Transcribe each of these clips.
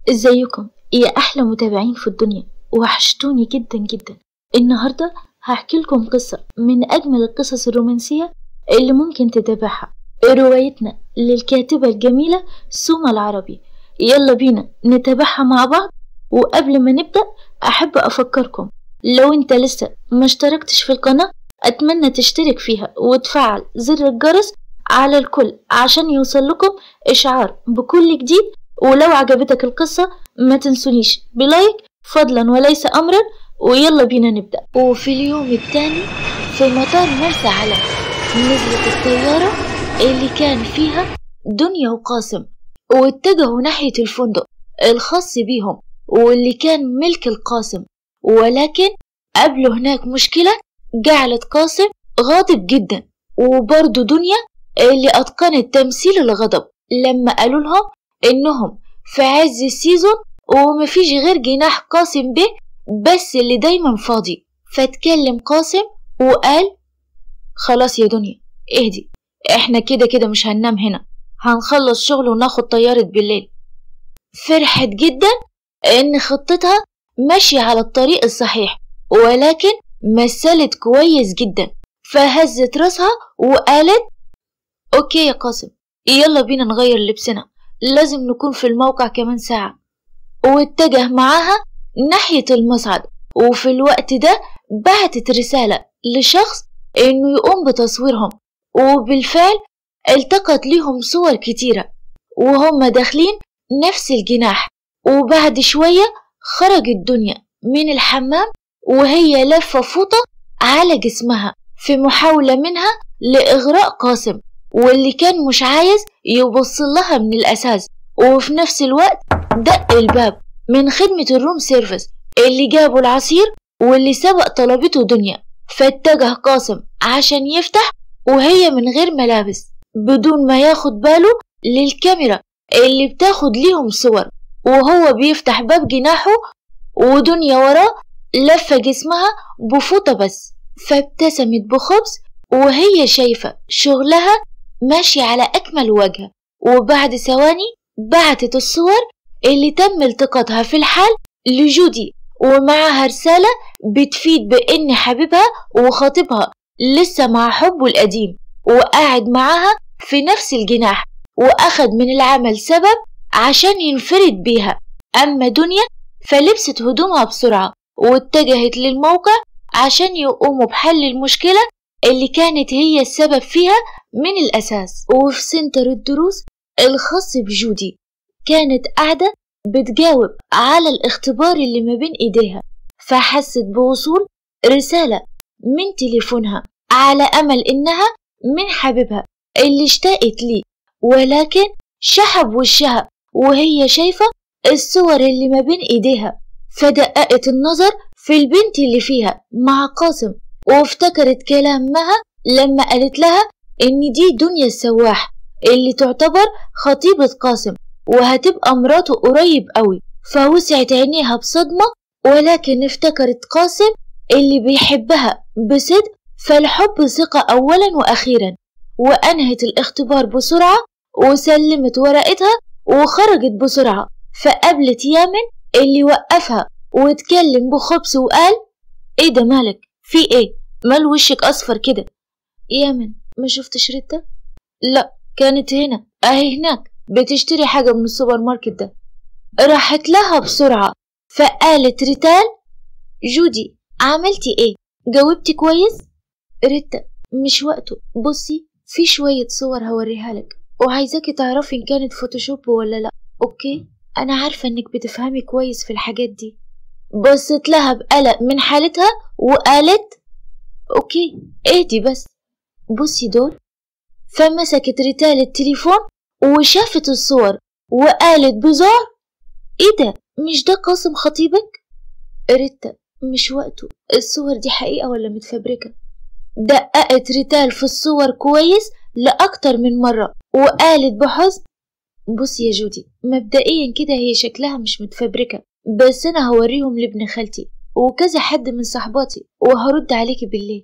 ازيكم يا احلى متابعين في الدنيا وحشتوني جدا جدا النهارده هحكي لكم قصه من اجمل القصص الرومانسيه اللي ممكن تتابعها روايتنا للكاتبه الجميله سوما العربي يلا بينا نتابعها مع بعض وقبل ما نبدا احب افكركم لو انت لسه ما اشتركتش في القناه اتمنى تشترك فيها وتفعل زر الجرس على الكل عشان يوصل لكم اشعار بكل جديد ولو عجبتك القصة ما تنسونيش بلايك فضلا وليس أمرا ويلا بينا نبدأ وفي اليوم الثاني في مطار مرسى علم نزلت الطيارة اللي كان فيها دنيا وقاسم واتجهوا ناحية الفندق الخاص بيهم واللي كان ملك القاسم ولكن قابله هناك مشكلة جعلت قاسم غاضب جدا وبرضه دنيا اللي أتقنت تمثيل الغضب لما قالوا لهم إنهم في عز السيزون ومفيش غير جناح قاسم به بس اللي دايما فاضي فاتكلم قاسم وقال خلاص يا دنيا اهدي احنا كده كده مش هننام هنا هنخلص شغل وناخد طيارة بالليل فرحت جدا ان خطتها ماشية على الطريق الصحيح ولكن مثلت كويس جدا فهزت راسها وقالت اوكي يا قاسم يلا بينا نغير لبسنا لازم نكون في الموقع كمان ساعة واتجه معاها ناحية المصعد وفي الوقت ده بعتت رسالة لشخص إنه يقوم بتصويرهم وبالفعل التقت ليهم صور كتيرة وهم داخلين نفس الجناح وبعد شوية خرجت دنيا من الحمام وهي لفة فوطة على جسمها في محاولة منها لإغراء قاسم واللي كان مش عايز يبص لها من الأساس وفي نفس الوقت دق الباب من خدمة الروم سيرفيس اللي جابوا العصير واللي سبق طلبته دنيا فاتجه قاسم عشان يفتح وهي من غير ملابس بدون ما ياخد باله للكاميرا اللي بتاخد ليهم صور وهو بيفتح باب جناحه ودنيا وراه لفة جسمها بفوطة بس فابتسمت بخبز وهي شايفة شغلها ماشي على أكمل وجه وبعد ثواني بعتت الصور اللي تم التقاطها في الحال لجودي ومعها رسالة بتفيد بإن حبيبها وخطيبها لسه مع حبه القديم وقاعد معاها في نفس الجناح وأخد من العمل سبب عشان ينفرد بيها أما دنيا فلبست هدومها بسرعة واتجهت للموقع عشان يقوموا بحل المشكلة اللي كانت هي السبب فيها من الأساس وفي سنتر الدروس الخاص بجودي كانت قاعدة بتجاوب على الاختبار اللي ما بين إيديها فحست بوصول رسالة من تليفونها على أمل إنها من حبيبها اللي اشتاقت ليه ولكن شحب وشها وهي شايفة الصور اللي ما بين إيديها فدققت النظر في البنت اللي فيها مع قاسم وافتكرت كلام مها لما قالت لها إن دي دنيا السواح اللي تعتبر خطيبة قاسم وهتبقى مراته قريب قوي فوسعت عينيها بصدمة ولكن افتكرت قاسم اللي بيحبها بصدق فالحب ثقة أولا وأخيرا وأنهت الاختبار بسرعة وسلمت ورقتها وخرجت بسرعة فقابلت يامن اللي وقفها واتكلم بخبث وقال ايه ده مالك في ايه مال وشك اصفر كده يامن ما شفتش ريتا لا كانت هنا اهي هناك بتشتري حاجة من السوبر ماركت ده راحت لها بسرعة فقالت ريتال جودي عملتي ايه جاوبتي كويس ريتا مش وقته بصي في شوية صور هوريها لك وعايزاكي تعرفي ان كانت فوتوشوب ولا لا اوكي انا عارفة انك بتفهمي كويس في الحاجات دي بصت لها بقلق من حالتها وقالت اوكي اهدي بس بصي دول فمسكت ريتال التليفون وشافت الصور وقالت بزار ايه ده مش ده قاسم خطيبك ريتا مش وقته الصور دي حقيقة ولا متفبركة دققت ريتال في الصور كويس لأكتر من مرة وقالت بحزن بصي يا جودي مبدئيا كده هي شكلها مش متفبركة بس أنا هوريهم لابن خالتي وكذا حد من صحباتي وهرد عليكي بالليل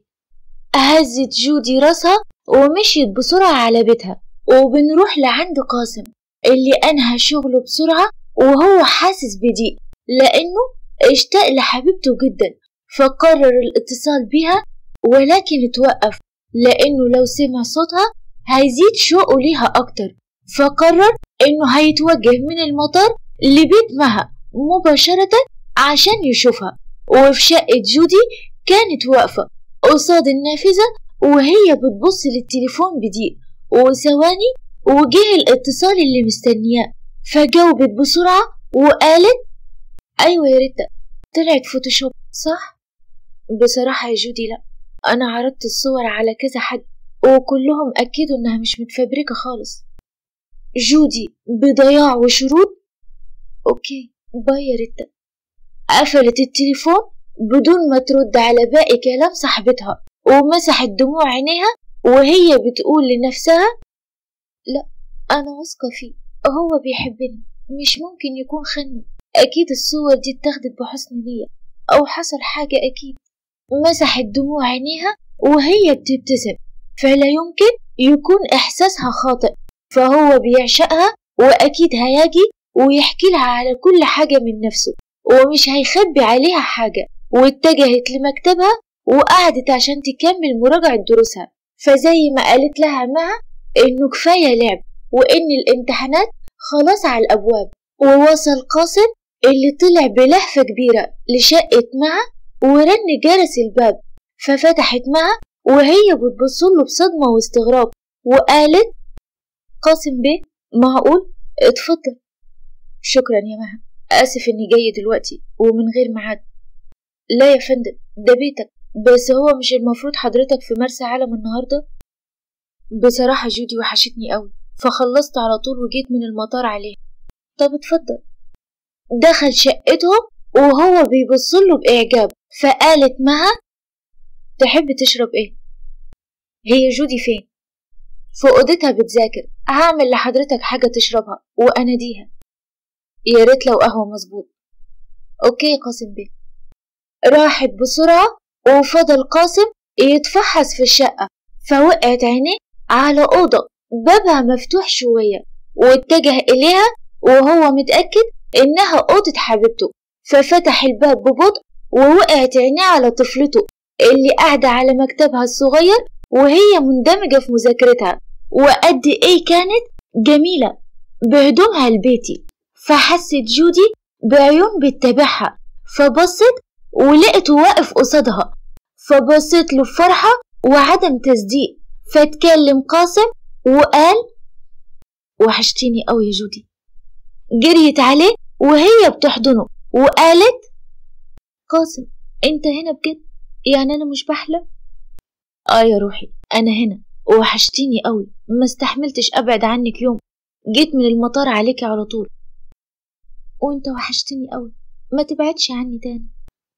هزت جودي راسها ومشيت بسرعة على بيتها وبنروح لعند قاسم اللي أنهى شغله بسرعة وهو حاسس بضيق لأنه اشتاق لحبيبته جدا فقرر الاتصال بيها ولكن اتوقف لأنه لو سمع صوتها هيزيد شوقه ليها أكتر فقرر إنه هيتوجه من المطار لبيت مها مباشرة عشان يشوفها وفي شقة جودي كانت واقفة قصاد النافذة وهي بتبص للتليفون بضيق وثواني وجه الاتصال اللي مستنياه فجاوبت بسرعة وقالت أيوة يا ريتا طلعت فوتوشوب صح؟ بصراحة يا جودي لأ أنا عرضت الصور على كذا حد وكلهم أكدوا إنها مش متفبركة خالص جودي بضياع وشروط أوكي باي يا ريتا قفلت التليفون بدون ما ترد على باقي كلام صاحبتها ومسحت دموع عينيها وهي بتقول لنفسها لا أنا واثقة فيه هو بيحبني مش ممكن يكون خني أكيد الصور دي اتاخدت بحسن نية أو حصل حاجة أكيد مسحت دموع عينيها وهي بتبتسم فلا يمكن يكون إحساسها خاطئ فهو بيعشقها وأكيد هيجي ويحكي لها على كل حاجة من نفسه ومش هيخبي عليها حاجة واتجهت لمكتبها وقعدت عشان تكمل مراجعة دروسها فزي ما قالت لها مها إنه كفاية لعب وإن الامتحانات خلاص على الأبواب ووصل قاسم اللي طلع بلهفة كبيرة لشقة مها ورن جرس الباب ففتحت مها وهي بتبصله بصدمة واستغراب وقالت قاسم بيه معقول اتفضل شكرا يا مها آسف إني جاي دلوقتي ومن غير ميعاد لا يا فندم ده بيتك بس هو مش المفروض حضرتك في مرسى علم النهاردة بصراحة جودي وحشتني قوي فخلصت على طول وجيت من المطار عليه طب اتفضل دخل شقتهم وهو بيبصله بإعجاب فقالت مها تحب تشرب ايه هي جودي فين في اوضتها بتذاكر هعمل لحضرتك حاجة تشربها وأناديها يا ريت لو قهوة مظبوط اوكي يا قاسم بيه راحت بسرعة وفضل قاسم يتفحص في الشقة فوقعت عينيه على أوضة بابها مفتوح شوية واتجه إليها وهو متأكد إنها أوضة حبيبته ففتح الباب ببطء ووقعت عينيه على طفلته اللي قاعدة على مكتبها الصغير وهي مندمجة في مذاكرتها وقد إيه كانت جميلة بهدومها البيتي فحست جودي بعيون بتتابعها فبصت ولقته واقف قصادها فبصت له بفرحة وعدم تصديق فاتكلم قاسم وقال وحشتيني قوي يا جودي جريت عليه وهي بتحضنه وقالت قاسم انت هنا بجد يعني انا مش بحلم اه يا روحي انا هنا وحشتيني قوي ما استحملتش ابعد عنك يوم جيت من المطار عليكي على طول وانت وحشتني قوي ما تبعدش عني تاني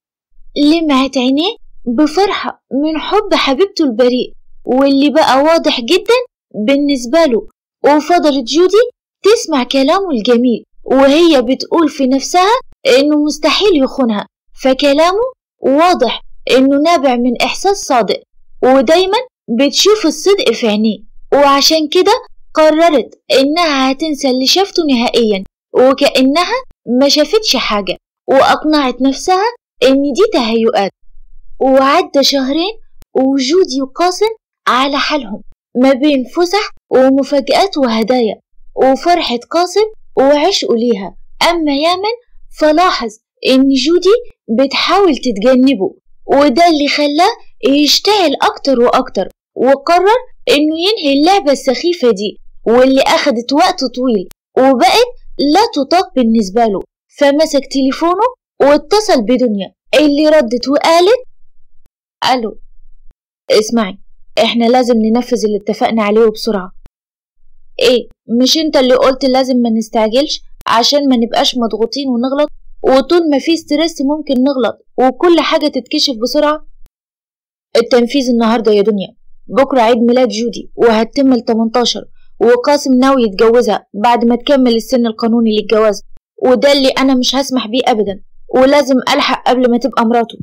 لمعت عينيه بفرحة من حب حبيبته البريء واللي بقى واضح جدا بالنسبة له وفضلت جودي تسمع كلامه الجميل وهي بتقول في نفسها إنه مستحيل يخونها فكلامه واضح إنه نابع من إحساس صادق ودايما بتشوف الصدق في عينيه وعشان كده قررت إنها هتنسى اللي شافته نهائيا وكأنها ما شافتش حاجة وأقنعت نفسها إن دي تهيؤات وعدى شهرين وجودي وقاسم على حالهم ما بين فسح ومفاجآت وهدايا وفرحة قاسم وعشقه ليها أما يامن فلاحظ إن جودي بتحاول تتجنبه وده اللي خلاه يشتعل أكتر وأكتر وقرر إنه ينهي اللعبة السخيفة دي واللي أخدت وقت طويل وبقت لا تطاق بالنسبة له فمسك تليفونه واتصل بدنيا اللي ردت وقالت ألو اسمعي احنا لازم ننفذ اللي اتفقنا عليه بسرعة ايه مش انت اللي قلت لازم ما نستعجلش عشان ما نبقاش مضغوطين ونغلط وطول ما في ستريس ممكن نغلط وكل حاجة تتكشف بسرعة التنفيذ النهاردة يا دنيا بكرة عيد ميلاد جودي وهتتم ال 18 وقاسم ناوي يتجوزها بعد ما تكمل السن القانوني للجواز وده اللي أنا مش هسمح بيه أبدا ولازم ألحق قبل ما تبقى مراته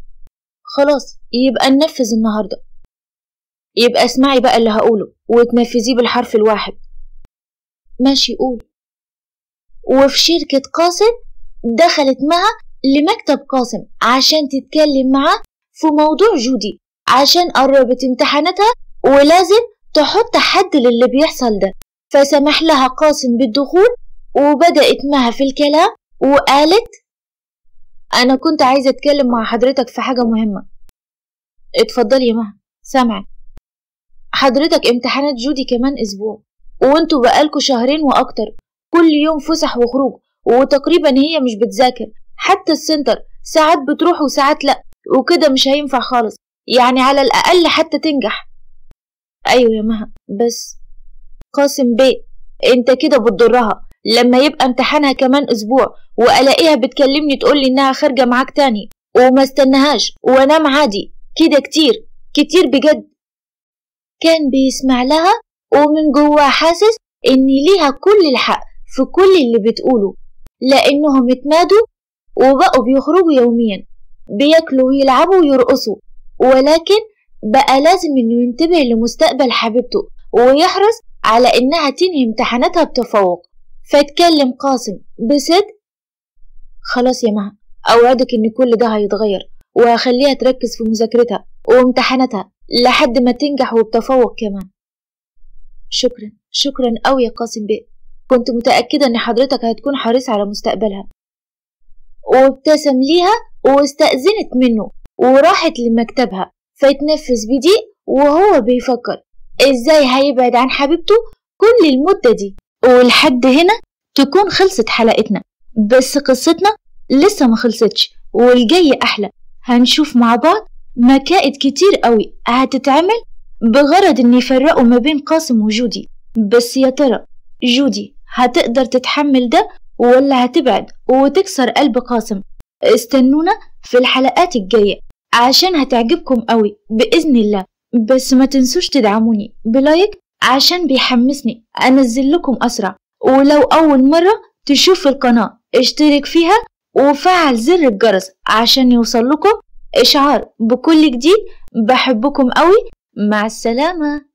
خلاص يبقى ننفذ النهاردة يبقى اسمعي بقى اللي هقوله وتنفذيه بالحرف الواحد ماشي قول وفي شركة قاسم دخلت مها لمكتب قاسم عشان تتكلم معاه في موضوع جودي عشان قربت امتحاناتها ولازم تحط حد للي بيحصل ده فسمح لها قاسم بالدخول وبدأت مها في الكلام وقالت أنا كنت عايزة أتكلم مع حضرتك في حاجة مهمة اتفضلي يا مها سامعك حضرتك امتحانات جودي كمان أسبوع وانتوا بقالكوا شهرين وأكتر كل يوم فسح وخروج وتقريبا هي مش بتذاكر حتى السنتر ساعات بتروح وساعات لأ وكده مش هينفع خالص يعني على الأقل حتى تنجح أيوة يا مها بس قاسم بيه انت كده بتضرها لما يبقى امتحانها كمان اسبوع والاقيها بتكلمني تقولي انها خارجه معاك تاني وما استناهاش وانام عادي كده كتير كتير بجد كان بيسمع لها ومن جواه حاسس ان ليها كل الحق في كل اللي بتقوله لانهم اتمادوا وبقوا بيخرجوا يوميا بياكلوا ويلعبوا ويرقصوا ولكن بقى لازم انه ينتبه لمستقبل حبيبته ويحرص على انها تنهي امتحاناتها بتفوق فاتكلم قاسم بصدق خلاص يا مها اوعدك ان كل ده هيتغير وهخليها تركز في مذاكرتها وامتحاناتها لحد ما تنجح وبتفوق كمان شكرا شكرا قوي يا قاسم بيه كنت متأكدة ان حضرتك هتكون حريص على مستقبلها وابتسم ليها واستأذنت منه وراحت لمكتبها فيتنفس بضيق وهو بيفكر ازاي هيبعد عن حبيبته كل المدة دي ولحد هنا تكون خلصت حلقتنا بس قصتنا لسه ما خلصتش والجاي أحلى هنشوف مع بعض مكائد كتير قوي هتتعمل بغرض ان يفرقوا ما بين قاسم وجودي بس يا ترى جودي هتقدر تتحمل ده ولا هتبعد وتكسر قلب قاسم استنونا في الحلقات الجاية عشان هتعجبكم قوي بإذن الله بس ما تنسوش تدعموني بلايك عشان بيحمسني أنزل لكم أسرع ولو أول مرة تشوف القناة اشترك فيها وفعل زر الجرس عشان يوصل لكم إشعار بكل جديد بحبكم قوي مع السلامة